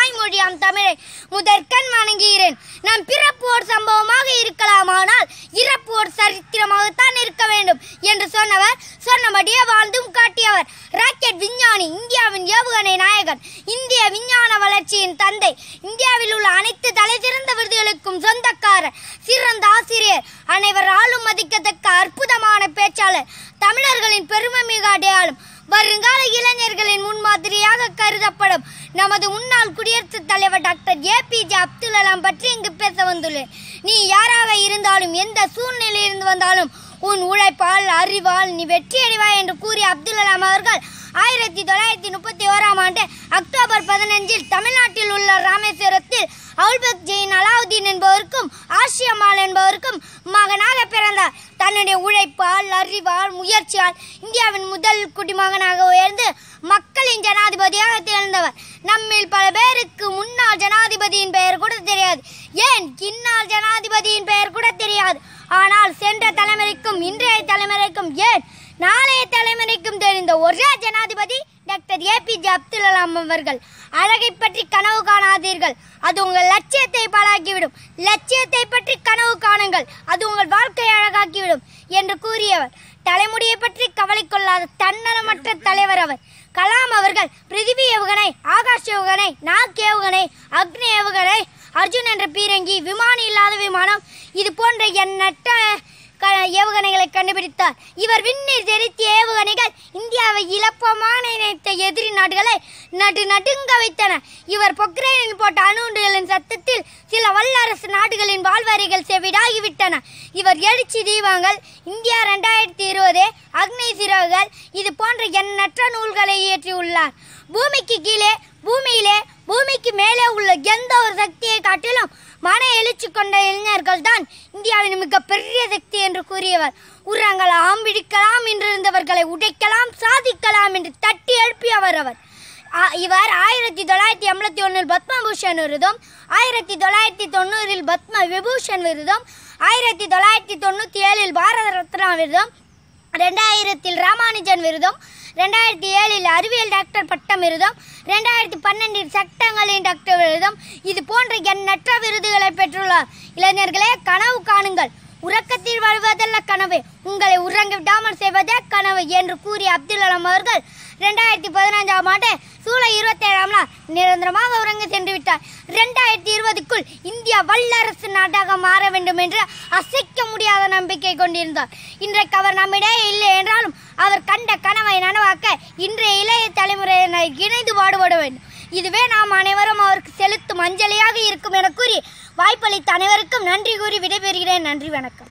தாய்மொழியாம் தமிழை முதற்கண் வணங்குகிறேன் நம் பிறப்பு ஒரு சம்பவமாக இருக்கலாம் ஆனால் இறப்பு ஒரு சரித்திரமாகத்தான் இருக்க வேண்டும் என்று சொன்னவர் சொன்னபடியே வாழ்ந்தும் காட்டியவர் ராக்கெட் விஞ்ஞானி இந்தியாவின் ஏவுகணை நாயகன் இந்திய விஞ்ஞான வளர்ச்சியின் தந்தை இந்தியாவில் உள்ள அனைத்து தலைசிறந்த விருதுகளுக்கும் சொந்தக்காரர் சிறந்த ஆசிரியர் அனைவராலும் மதிக்கத்தக்க அற்புதமான பேச்சாளர் தமிழர்களின் பெருமை மிக அடையாளம் வருங்கால இளைஞர்களின் முன்மாதிரியாக கருதப்படும் நமது முன்னாள் குடியரசுத் தலைவர் டாக்டர் ஏபிஜே அப்துல் கலாம் பற்றி இங்கு பேச வந்துள்ளேன் நீ யாராக இருந்தாலும் எந்த சூழ்நிலையிலிருந்து வந்தாலும் உன் உழைப்பால் அறிவால் நீ வெற்றி அடைவாய் என்று கூறிய அப்துல் கலாம் அவர்கள் ஆயிரத்தி தொள்ளாயிரத்தி முப்பத்தி ஓராம் ஆண்டு அக்டோபர் பதினஞ்சில் தமிழ்நாட்டில் உள்ள ராமேஸ்வரத்தில் அவுல்பக் ஜெயின் அலாவுதீன் என்பவருக்கும் ஆசியம்மாள் என்பவருக்கும் மகனாக பிறந்தார் தன்னுடைய உழைப்பால் அறிவால் முயற்சியால் இந்தியாவின் முதல் குடிமகனாக உயர்ந்து மக்களின் ஜனாதிபதியாக திகழ்ந்தவர் நம்மில் பல பேருக்கு முன்னாள் ஜனாதிபதியின் பெயர் கூட தெரியாது ஏன் இந்நாள் ஜனாதிபதியின் பெயர் கூட தெரியாது ஆனால் சென்ற தலைமுறைக்கும் இன்றைய தலைமுறைக்கும் ஏன் நாளைய தலைமுறைக்கும் தெரிந்த ஒரே ஜனாதிபதி டாக்டர் ஏபிஜே அப்துல் கலாம் அவர்கள் அழகை பற்றி கனவு காணாதீர்கள் அது உங்கள் லட்சியத்தை பாழாக்கிவிடும் லட்சியத்தை பற்றி கனவு காணுங்கள் அது உங்கள் வாழ்க்கையை அழகாக்கிவிடும் என்று கூறியவர் தலைமுடியை பற்றி கவலை கொள்ளாத தன்னலமற்ற தலைவர் அவர் கலாம் அவர்கள் பிருத்திவி ஏவுகணை ஆகாஷ் ஏவுகணை நாக் ஏவுகணை அக்னி ஏவுகணை அர்ஜுன் என்ற பீரங்கி விமானம் இல்லாத விமானம் இது போன்ற எண்ணற்ற க- ஏவுகணைகளை கண்டுபிடித்தார் இவர் விண்ணில் செலுத்திய ஏவுகணைகள் இந்தியாவை இழப்பமான நினைத்த எதிரி நாடுகளை நடு நடுங்க வைத்தன இவர் பொக்ரேனில் போட்ட அணுகுண்டுகளின் சத்தத்தில் சில வல்லரசு நாடுகளின் வாழ்வறைகள் செவிடாகிவிட்டன இவர் எழுச்சி தீபங்கள் இந்தியா ரெண்டாயிரத்தி இருபது அக்னி சிறகுகள் இது போன்ற எண்ணற்ற நூல்களை இயற்றியுள்ளார் பூமிக்கு கீழே பூமியிலே பூமிக்கு மேலே உள்ள எந்த ஒரு சக்தியை காட்டிலும் மன எழுச்சி கொண்ட இளைஞர்கள் தான் இந்தியாவின் மிக பெரிய சக்தி என்று கூறியவர் உரங்களாம் பிடிக்கலாம் என்றிருந்தவர்களை உடைக்கலாம் சாதிக்கலாம் என்று தட்டி எழுப்பியவர் அவர் ஆ- இவர் ஆயிரத்தி தொள்ளாயிரத்தி எண்பத்தி ஒன்றில் பத்மபூஷன் விருதும் ஆயிரத்தி தொள்ளாயிரத்தி தொண்ணூறில் பத்ம விபூஷன் விருதும் ஆயிரத்தி தொள்ளாயிரத்தி தொண்ணூற்றி ஏழில் பாரத ரத்னா விருதும் ரெண்டாயிரத்தில் ராமானுஜன் விருதும் ரெண்டாயிரத்தி ஏழில் அறிவியல் டாக்டர் பட்டம் விருதும் ரெண்டாயிரத்தி பன்னெண்டில் சட்டங்களின் டாக்டர் விருதும் இது போன்ற எண்ணற்ற விருதுகளை பெற்றுள்ளார் இளைஞர்களே கனவு காணுங்கள் உறக்கத்தில் வாழ்வதல்ல கனவு உங்களை உறங்க விடாமல் செய்வதே கனவு என்று கூறிய அப்துல் கலாம் அவர்கள் ரெண்டாயிரத்தி பதினஞ்சாம் ஆண்டு சூலை இருபத்தேழாம் நாள் நிரந்தரமாக உறங்க சென்று விட்டார் ரெண்டாயிரத்தி இருபதுக்குள் இந்தியா வல்லரசு நாடாக மாற வேண்டும் என்று அசைக்க முடியாத நம்பிக்கை கொண்டிருந்தார் இன்றைக்கு அவர் நம்மிடையே இல்லை என்றாலும் அவர் கண்ட கனவை நனவாக்க இன்றைய இளைய தலைமுறையினர் இணைந்து பாடுபட வேண்டும் இதுவே நாம் அனைவரும் அவருக்கு செலுத்தும் அஞ்சலியாக இருக்கும் என கூறி வாய்ப்பளித்த அனைவருக்கும் நன்றி கூறி விடைபெறுகிறேன் நன்றி வணக்கம்